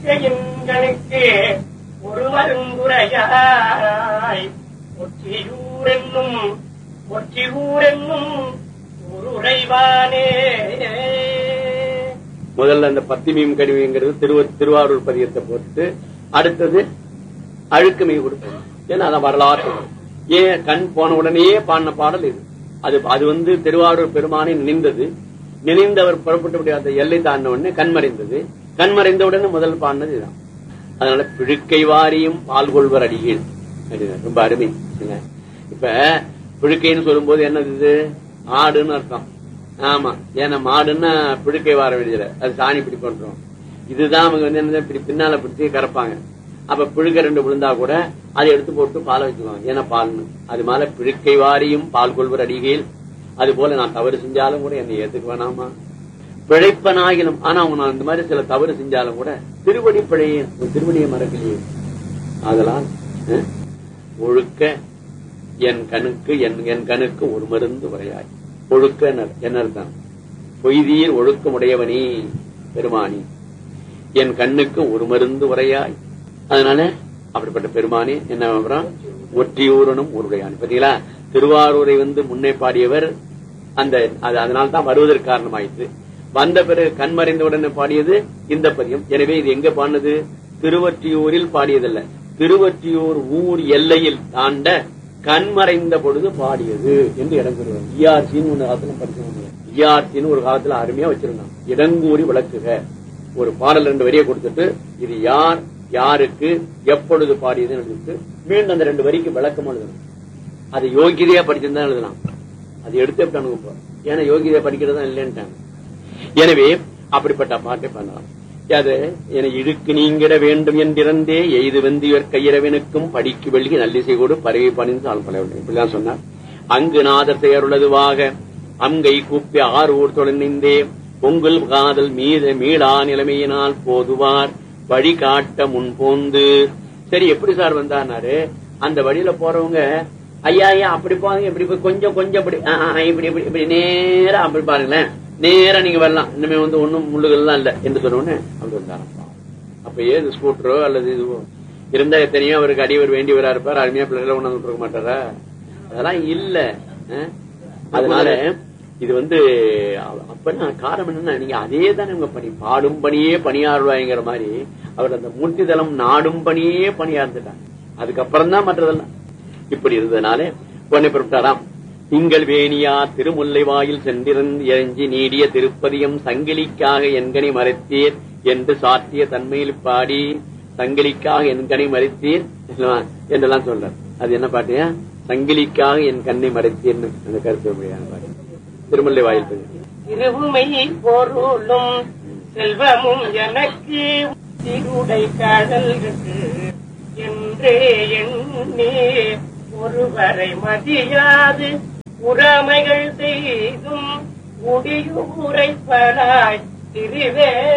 பிழைக்கையின்களுக்கு ஒரு மருந்துரையாய் ஒற்றியூர் என்னும் ஒற்றியூர் என்னும் ஒரு உறைவானே முதல்ல அந்த பத்திமியும் கடிமைங்கிறது திருவ திருவாரூர் பதியத்தை போட்டுட்டு அடுத்தது அழுக்குமை கொடுப்போம் ஏன்னா அதான் வரலாற்று ஏன் கண் போன உடனேயே பாடின பாடல் இது அது அது வந்து திருவாரூர் பெருமானை நினைந்தது நினைந்தவர் புறப்பட்டு அந்த எல்லை தாண்டின உடனே கண்மறைந்தது கண்மறைந்த உடனே முதல் பாடினது இதுதான் அதனால பிழுக்கை வாரியும் பால் கொள்வர் அடிகள் அப்படின்னா ரொம்ப அருமை இல்ல? இப்ப பிழுக்கைன்னு சொல்லும்போது என்னது இது ஆடுன்னு அர்த்தம் ஆமா ஏன்னா மாடுன்னா பிழுக்கை வார வேண்டியது அது சாணி பிடி பண்றோம் இதுதான் அவங்க வந்து என்ன இப்படி பின்னால பிடிச்சி கறப்பாங்க அப்ப பிழுக்க ரெண்டு விழுந்தா கூட அதை எடுத்து போட்டு பாலை வச்சுக்குவாங்க ஏன்னா பால்னு அது மேல பிழுக்கை வாரியும் பால் கொள்வர் அடிகையில் அது போல நான் தவறு செஞ்சாலும் கூட என்னை ஏத்துக்க வேணாமா பிழைப்பனாகிலும் ஆனா அவங்க நான் இந்த மாதிரி சில தவறு செஞ்சாலும் கூட திருவடி பிழையே உன் திருவடியை மறக்கலையே ஆதலால் அஹ், ஒழுக்க என் கணுக்கு என் என் கணுக்கு ஒரு மருந்து உரையாய் ஒழுக்க என்ன- என்ன அர்த்தம் பொய்தீர் ஒழுக்கமுடையவனே பெருமானி என் கண்ணுக்கு ஒரு மருந்து உரையாய் அதனால அப்படிப்பட்ட பெருமானே என்ன விவரம்? ஒற்றியூரனும் ஒருடையானி பாத்தீங்களா திருவாரூரை வந்து முன்னே பாடியவர் அந்த அது அதனால தான் வருவதற்கு காரணமாயிற்று வந்த பிறகு கண்மறைந்த உடனே பாடியது இந்த பதியம் எனவே இது எங்க பாடினது திருவற்றியூரில் பாடியதல்ல திருவற்றியூர் ஊர் எல்லையில் தாண்ட கண்மறைந்த பொழுது பாடியது என்று இடம் கூறுவார் இஆர்சின்னு ஒன்று காலத்துல படிச்சு இஆர்சின்னு ஒரு காலத்துல அருமையா வச்சிருந்தான் இடங்கூறி விளக்குக ஒரு பாடல் ரெண்டு வரியை கொடுத்துட்டு இது யார் யாருக்கு எப்பொழுது பாடியதுன்னு எழுதிட்டு மீண்டும் அந்த ரெண்டு வரிக்கு விளக்கம் எழுதணும் அது யோகிதையா படிச்சிருந்தா எழுதலாம் அது எடுத்து எப்படி அனுப்ப ஏன்னா யோகிதையா படிக்கிறதா இல்லைன்ட்டாங்க எனவே அப்படிப்பட்ட பாட்டை பண்ணலாம் அது என இழுக்கு நீங்கிட வேண்டும் என்றிருந்தே எய்து வெந்தியர் கையிறவனுக்கும் படிக்கு வெள்ளி நல்லிசை கொடு பறவை பணிந்து ஆள் பல இப்படிதான் சொன்னார் அங்கு நாதர் செயருள்ளதுவாக அங்கை கூப்பி ஆறு ஊர் தொடர்ந்தே பொங்கல் காதல் மீத மீளா நிலைமையினால் போதுவார் வழி காட்ட முன் போந்து சரி எப்படி சார் வந்தாருனாரு அந்த வழியில போறவங்க ஐயா ஐயா அப்படி போங்க இப்படி போய் கொஞ்சம் கொஞ்சம் இப்படி ஆ, ஆ, இப்படி இப்படி இப்படி நேரா அப்படி பாருங்களேன் நேரா நீங்க வரலாம் இனிமே வந்து ஒண்ணும் முள்ளுகள்லாம் இல்ல என்று சொன்ன உடனே அப்படி வந்தாராம் அப்ப ஏது ஸ்கூட்டரோ அல்லது இதுவோ இருந்தா எத்தனையோ அவருக்கு அடிவர் வேண்டியவரா இருப்பார் அருமையா பிள்ளைகளை கொண்டு வந்து கொடுக்க மாட்டாரா அதெல்லாம் இல்ல அஹ்? அதனால இது வந்து அப்பனா காரணம் என்னன்னா நீங்க அதே தானே உங்க பணி பாடும் பணியே பணியாறுவாய்ங்கிற மாதிரி அவர் அந்த மூர்த்திதலம் நாடும் பணியே பணியார்ந்துட்டாங்க அதுக்கப்புறம் தான் மற்றதெல்லாம் இப்படி இருந்ததுனால உடனே புறப்பட்டாராம் திங்கள் வேணியா திருமுல்லை வாயில் சென்றிருந்து எஞ்சி நீடிய திருப்பதியம் சங்கிலிக்காக என்கனி மறைத்தீர் என்று சாத்திய தன்மையில் பாடி சங்கிலிக்காக என்கனி மறைத்தீர் என்றெல்லாம் சொல்றார் அது என்ன பாட்டியா சங்கிலிக்காக என் கண்ணை மறைத்தீர்னு அந்த கருத்து உண்மையான பாட்டு திருமுல்லை வாயில் பதி இருமை பொருளும் செல்வமும் எனக்கு திருடை கடல்கள் என்றே எண்ணே ஒருவரை மதியாது உறமைகள் செய்தும் முடியுரைப்பலாய் திருவே